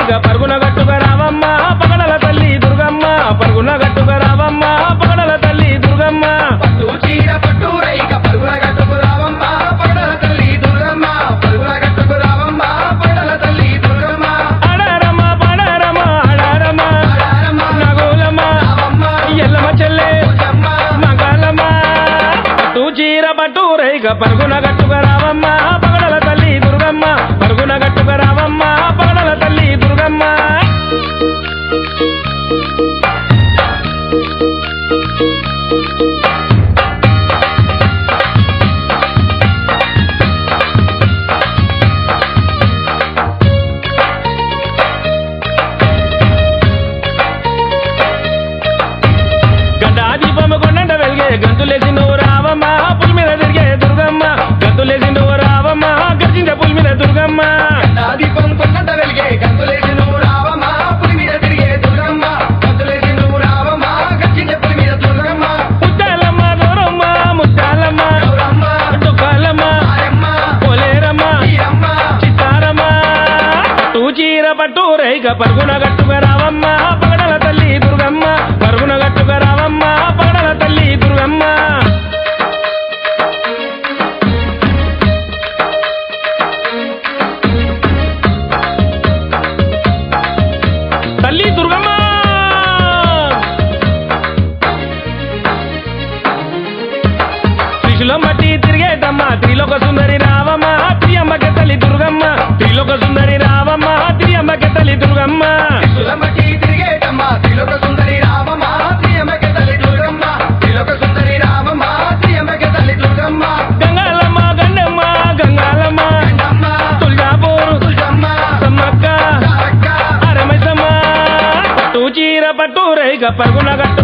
రైగ పరుగున గట్టుగా రావమ్మ పగడల తల్లి దుర్గమ్మ పరుగున గట్టుగా రావమ్మ పగడల తల్లి దుర్గమ్మ పట్టు చీర పట్టు రైక పరుగుల గట్టుకు రావమ్మ పడల తల్లి దుర్గమ్మ పరుగుల గట్టుకు రావమ్మ పడల తల్లి దుర్గమ్మ ఆడారమ్మ పాడారమ్మ ఆడారమ్మ ఆడారమ్మ నగోలమ్మ రావమ్మ ఎల్లమ్మ చెల్లె పోచమ్మ మగాలమ్మ పట్టు చీర పట్టు రైగ పరుగున గట్టుగా రావమ్మ పగడల తల్లి దుర్గమ్మ పరుగున గట్టుగా రావమ్మ పగడల తల్లి దుర్గమ్మ గడ్డాది బొమ్మ కొండంట వెలిగే గంతులేసి నువ్వు రావమ్మ పులి మీద తిరిగే దుర్గమ్మ గంతులేసి నువ్వు రావమ్మ గర్జించే పులి మీద దుర్గమ్మ నా దీపం కొన్నంత వెలిగే గంతులేసి నువ్వు రావమ్మ పులి మీద తిరిగే దుర్గమ్మ గంతులేసి నువ్వు రావమ్మ గచ్చి చెప్పుల మీద దుర్గమ్మ ముత్తాలమ్మ గౌరమ్మ ముత్తాలమ్మ గౌరమ్మ దుఃఖాలమ్మ ఆయమ్మ పోలేరమ్మ ఈరమ్మ చిత్తారమ్మ పట్టు చీర పట్టు రైగ పరుగున గట్టుగా రావమ్మ పగడల తల్లి దుర్గమ్మ పరుగున గట్టుగా రావమ్మ పగడల తల్లి దుర్గమ్మ తల్లి దుర్గమ్మ త్రిశూలం బట్టి తిరిగేటమ్మ త్రిలోక సుందరి రావమ్మ త్రియమ్మకి తల్లి దుర్గమ్మ త్రిలోక సుందరి రావమ్మ త్రియమ్మకి తల్లి దుర్గమ్మ సులమటి తిరిగేటమ్మ త్రిలోక సుందరి రామమ్మ శ్రీయమ్మకి తల్లి దుర్గమ్మ త్రిలోక సుందరి రామమ్మ శ్రీయమ్మకి తల్లి దుర్గమ్మ గంగాలమ్మ గండమ్మ గంగాలమ్మ గంగమ్మ తుల్జాపూర్ తులజమ్మ సమ్మక్క తారక్క అరమైసమ్మ పట్టు చీర పట్టు రైగ పరుగున గట్టు